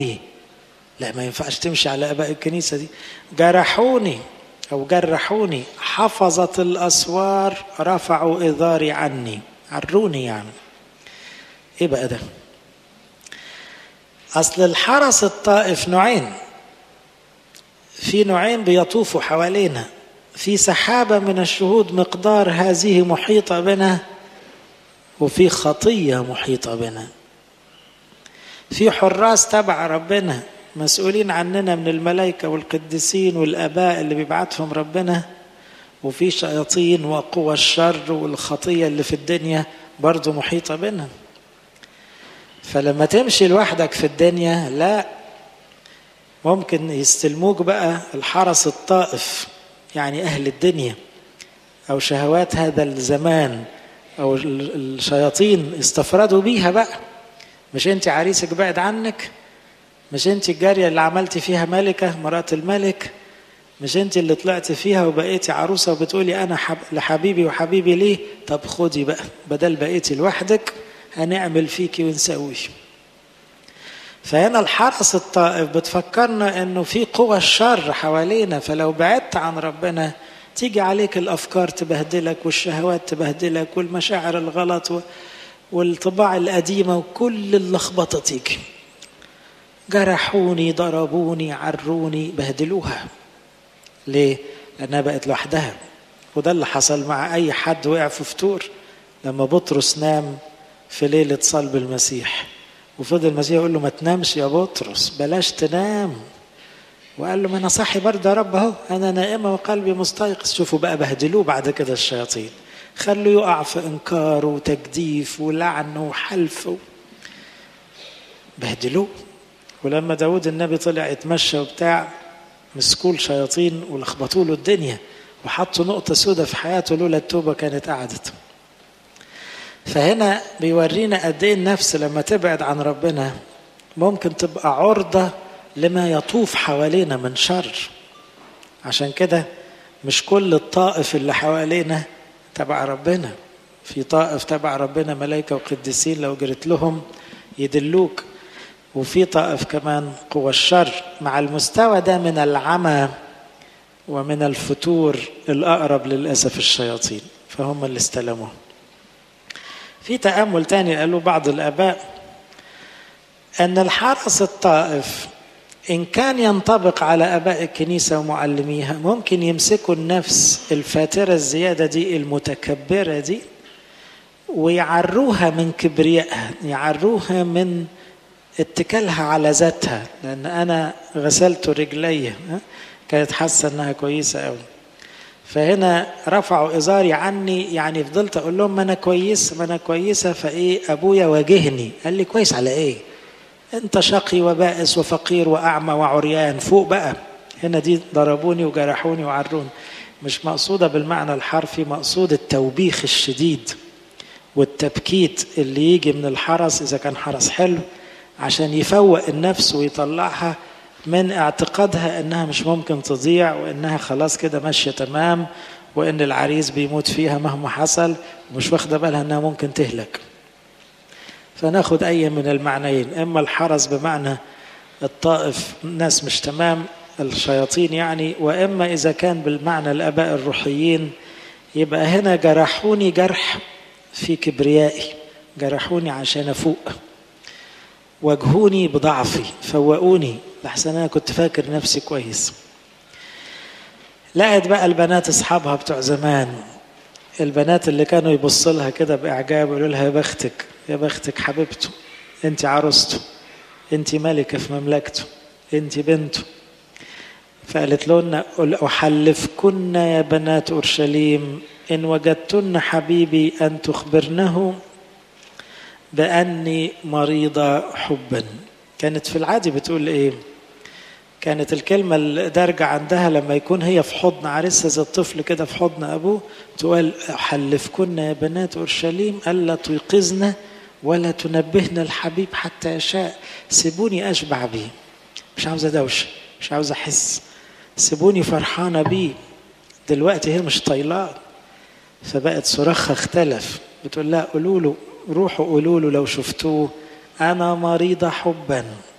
ايه لا ما ينفعش تمشي على اباء الكنيسه دي جرحوني او جرحوني حفظت الاسوار رفعوا اذاري عني عروني يعني ايه بقى ده اصل الحرس الطائف نوعين في نوعين بيطوفوا حوالينا في سحابه من الشهود مقدار هذه محيطه بنا وفي خطيه محيطه بنا في حراس تبع ربنا مسؤولين عننا من الملائكة والقديسين والآباء اللي بيبعتهم ربنا وفي شياطين وقوى الشر والخطية اللي في الدنيا برضو محيطة بنا فلما تمشي لوحدك في الدنيا لا ممكن يستلموك بقى الحرس الطائف يعني أهل الدنيا أو شهوات هذا الزمان أو الشياطين استفردوا بيها بقى مش انت عريسك بعد عنك مش انت الجارية اللي عملتي فيها ملكة مرات الملك مش انت اللي طلعت فيها وبقيتي عروسة وبتقولي انا حب... لحبيبي وحبيبي ليه طب خدي بقى بدل بقيتي لوحدك هنعمل فيكي ونسوي فهنا الحرس الطائف بتفكرنا انه في قوى الشر حوالينا فلو بعدت عن ربنا تيجي عليك الافكار تبهدلك والشهوات تبهدلك والمشاعر الغلط و... والطباع القديمة وكل اللخبطة تيجي جرحوني ضربوني عروني بهدلوها ليه؟ لأنها بقت لوحدها وده اللي حصل مع أي حد وقع في فتور لما بطرس نام في ليلة صلب المسيح وفضل المسيح يقول له ما تنامش يا بطرس بلاش تنام وقال له ما انا صاحي برضه يا رب اهو انا نائمه وقلبي مستيقظ شوفوا بقى بهدلوه بعد كده الشياطين خلوا يقع في انكار وتجديف ولعن وحلف بهدلوه ولما داود النبي طلع يتمشى وبتاع مسكوه شياطين ولخبطوا له الدنيا وحطوا نقطة سودة في حياته لولا التوبة كانت قعدت فهنا بيورينا قد ايه النفس لما تبعد عن ربنا ممكن تبقى عرضة لما يطوف حوالينا من شر عشان كده مش كل الطائف اللي حوالينا تبع ربنا في طائف تبع ربنا ملائكة وقديسين لو جريت لهم يدلوك وفي طائف كمان قوى الشر مع المستوى ده من العمى ومن الفتور الأقرب للأسف الشياطين فهم اللي استلموه في تأمل تاني قالوا بعض الآباء أن الحرس الطائف إن كان ينطبق على أباء الكنيسة ومعلميها ممكن يمسكوا النفس الفاترة الزيادة دي المتكبرة دي ويعروها من كبريائها يعروها من اتكالها على ذاتها لأن أنا غسلت رجلي كانت حاسة أنها كويسة أوي فهنا رفعوا إزاري عني يعني فضلت أقول لهم ما أنا كويس ما أنا كويسة فإيه أبويا واجهني قال لي كويس على إيه انت شقي وبائس وفقير واعمى وعريان فوق بقى هنا دي ضربوني وجرحوني وعروني مش مقصوده بالمعنى الحرفي مقصود التوبيخ الشديد والتبكيت اللي يجي من الحرس اذا كان حرس حلو عشان يفوق النفس ويطلعها من اعتقادها انها مش ممكن تضيع وانها خلاص كده ماشيه تمام وان العريس بيموت فيها مهما حصل ومش واخده بالها انها ممكن تهلك فناخد أي من المعنيين إما الحرس بمعنى الطائف ناس مش تمام الشياطين يعني وإما إذا كان بالمعنى الآباء الروحيين يبقى هنا جرحوني جرح في كبريائي جرحوني عشان أفوق واجهوني بضعفي فوقوني لحسن أنا كنت فاكر نفسي كويس لقت بقى البنات أصحابها بتوع زمان البنات اللي كانوا يبصوا لها كده بإعجاب يقولوا لها يا بختك يا بختك حبيبته انت عروسته انت ملكة في مملكته انت بنته فقالت لهن أحلفكن يا بنات أورشليم إن وجدتن حبيبي أن تخبرنه بأني مريضة حبا كانت في العادي بتقول إيه كانت الكلمة الدارجة عندها لما يكون هي في حضن عريسها زي الطفل كده في حضن أبوه تقول أحلفكن يا بنات أورشليم ألا تيقظن ولا تنبهن الحبيب حتى يشاء سيبوني أشبع بيه مش عاوزة دوشة مش عاوزة أحس سيبوني فرحانة بيه دلوقتي هي مش طايلاه فبقت صراخها اختلف بتقول لا قولوا له روحوا قولوا له لو شفتوه أنا مريضة حبا